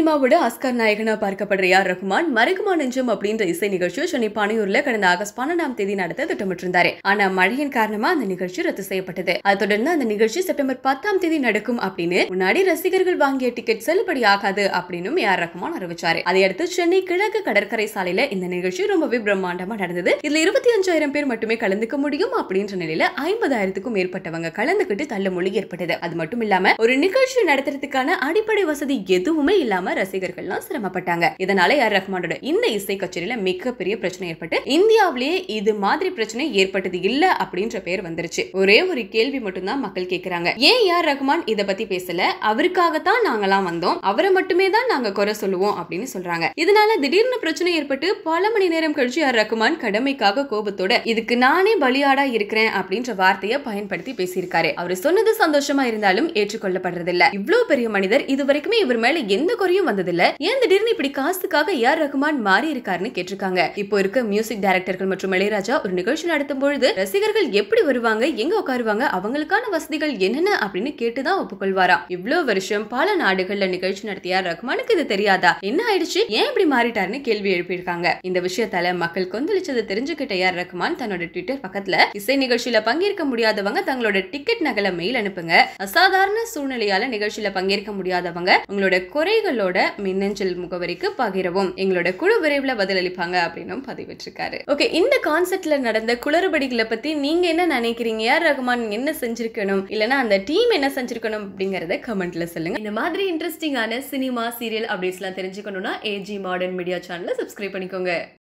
சினிமாவோட ஆஸ்கார் நாயகனா பார்க்கப்படுற யார் ரஹ்மான் மருகுமா நெஞ்சம் அப்படின்ற இசை நிகழ்ச்சியை சென்னை பானையூர்ல கடந்த ஆகஸ்ட் பன்னெண்டாம் தேதி நடத்த திட்டமிட்டிருந்தாரு ஆனா மழையின் காரணமா அந்த நிகழ்ச்சி ரத்து செய்யப்பட்டது அதை தொடர்ந்து அந்த நிகழ்ச்சி செப்டம்பர் பத்தாம் தேதி நடக்கும் அப்படின்னு முன்னாடி ரசிகர்கள் வாங்கிய டிக்கெட் செல்லுபடி ஆகாது அப்படின்னு ஏஆர் ரஹ்மான் அறிவிச்சாரு அதையடுத்து சென்னை கிழக்கு கடற்கரை சாலையில இந்த நிகழ்ச்சி ரொம்பவே பிரம்மாண்டமா நடந்தது இதுல இருபத்தி அஞ்சாயிரம் பேர் மட்டுமே கலந்துக்க முடியும் அப்படின்ற நிலையில ஐம்பதாயிரத்துக்கும் மேற்பட்டவங்க கலந்துக்கிட்டு தள்ளுமொழி ஏற்பட்டது அது மட்டும் இல்லாம ஒரு நிகழ்ச்சி நடத்துறதுக்கான அடிப்படை வசதி எதுவுமே இல்லாம ரசிகர்கள்லாம் சிரமப்பட்டாங்க இதனால ஏஆர் ரஹ்மானோட இந்த இசை கச்சேரியில மிகப்பெரிய பிரச்சனை ஏற்பட்டு இந்தியாவிலேயே இது மாதிரி பிரச்சனை ஏற்பட்டது இல்ல அப்படின்ற பேர் வந்துருச்சு ஒரே ஒரு கேள்வி மட்டும்தான் மக்கள் கேக்குறாங்க ஏன் ஏஆர் ரஹ்மான் இத பத்தி பேசல அவருக்காகத்தான் நாங்கெல்லாம் வந்தோம் அவரை மட்டுமே தான் நாங்க குறை சொல்லுவோம் அப்படின்னு சொல்றாங்க இதனால திடீர்னு பிரச்சனை ஏற்பட்டு பல மணி நேரம் கழிச்சு ஏஆர் ரஹ்மான் கடமைக்காக கோபத்தோட இதுக்கு நானே பலியாடா இருக்கிறேன் அப்படின்ற வார்த்தையை பயன்படுத்தி பேசியிருக்காரு அவர் சொன்னது சந்தோஷமா இருந்தாலும் ஏற்றுக்கொள்ளப்படுறதில்ல இவ்வளவு பெரிய மனிதர் இது வரைக்குமே இவர் மேல எந்த குறையும் வந்ததில்ல ஏன் திடீர்னு இப்படி காசுக்காக ஏஆர் ரஹ்மான் மாறி இருக்காருன்னு கேட்டிருக்காங்க இப்போ இருக்க மியூசிக் டைரக்டர்கள் மற்றும் இளையராஜா ஒரு நிகழ்ச்சி நடத்தும் பொழுது ரசிகர்கள் எப்படி வருவாங்க எங்க உட்காருவாங்க அவங்களுக்கான வசதிகள் என்னென்ன அப்படின்னு கேட்டுதான் ஒப்புக்கொள்வாராம் இவ்வளவு வருஷம் பல நாடுகள்ல நிகழ்ச்சி நடத்திய ஏஆர் ரஹ்மானுக்கு இது தெரியாதா என்ன ஆயிடுச்சு ஏன் இப்படி மாறிட்டாருன்னு கேள்வி எழுப்பியிருக்காங்க இந்த விஷயத்தால மக்கள் கொந்தளிச்சதை தெரிஞ்சுக்கிட்ட ஏஆர் ரஹ்மான் தன்னோட ட்விட்டர் பக்கத்துல இசை நிகழ்ச்சியில பங்கேற்க முடியாதவங்க தங்களோட டிக்கெட் நகலை மெயில் அனுப்புங்க அசாதாரண சூழ்நிலையால நிகழ்ச்சியில பங்கேற்க முடியாதவங்க உங்களோட குறைகளோட மின்னஞ்சல் முகவரிக்கு பகிரவும் எங்களோட குழு விரைவில் பதிலளிப்பாங்க அப்படின்னும் பதிவிட்டிருக்காரு ஓகே இந்த கான்செப்ட்ல நடந்த குளறுபடிகளை பத்தி நீங்க என்ன நினைக்கிறீங்க ஏஆர் ரஹ்மான் என்ன செஞ்சிருக்கணும் இல்லனா அந்த டீம் என்ன செஞ்சிருக்கணும் அப்படிங்கறத கமெண்ட்ல சொல்லுங்க இந்த மாதிரி இன்ட்ரெஸ்டிங்கான சினிமா சீரியல் அப்டேட்ஸ்லாம் தெரிஞ்சுக்கணும்னா ஏஜி மாடர்ன் மீடியா சேனலை சப்ஸ்கிரைப் பண்ணிக்கோங்க